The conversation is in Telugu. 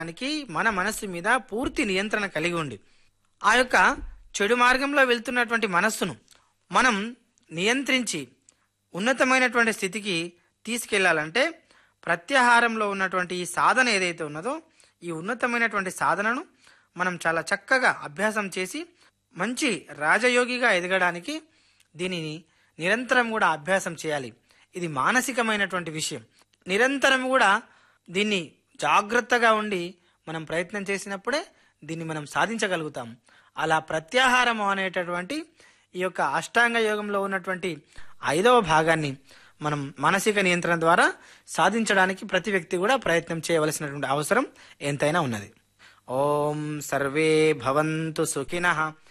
దానికి మన మనస్సు మీద పూర్తి నియంత్రణ కలిగి ఉండి ఆ యొక్క చెడు మార్గంలో వెళ్తున్నటువంటి మనస్సును మనం నియంత్రించి ఉన్నతమైనటువంటి స్థితికి తీసుకెళ్లాలంటే ప్రత్యాహారంలో ఉన్నటువంటి ఈ సాధన ఏదైతే ఉన్నదో ఈ ఉన్నతమైనటువంటి సాధనను మనం చాలా చక్కగా అభ్యాసం చేసి మంచి రాజయోగిగా ఎదగడానికి దీనిని నిరంతరం కూడా అభ్యాసం చేయాలి ఇది మానసికమైనటువంటి విషయం నిరంతరం కూడా దీన్ని జాగ్రత్తగా ఉండి మనం ప్రయత్నం చేసినప్పుడే దీన్ని మనం సాధించగలుగుతాం అలా ప్రత్యాహారం అనేటటువంటి ఈ యొక్క అష్టాంగ యోగంలో ఉన్నటువంటి ఐదవ భాగాన్ని మనం మానసిక నియంత్రణ ద్వారా సాధించడానికి ప్రతి వ్యక్తి కూడా ప్రయత్నం చేయవలసినటువంటి అవసరం ఎంతైనా ఉన్నది ఓం సర్వే భవంతు సుఖినః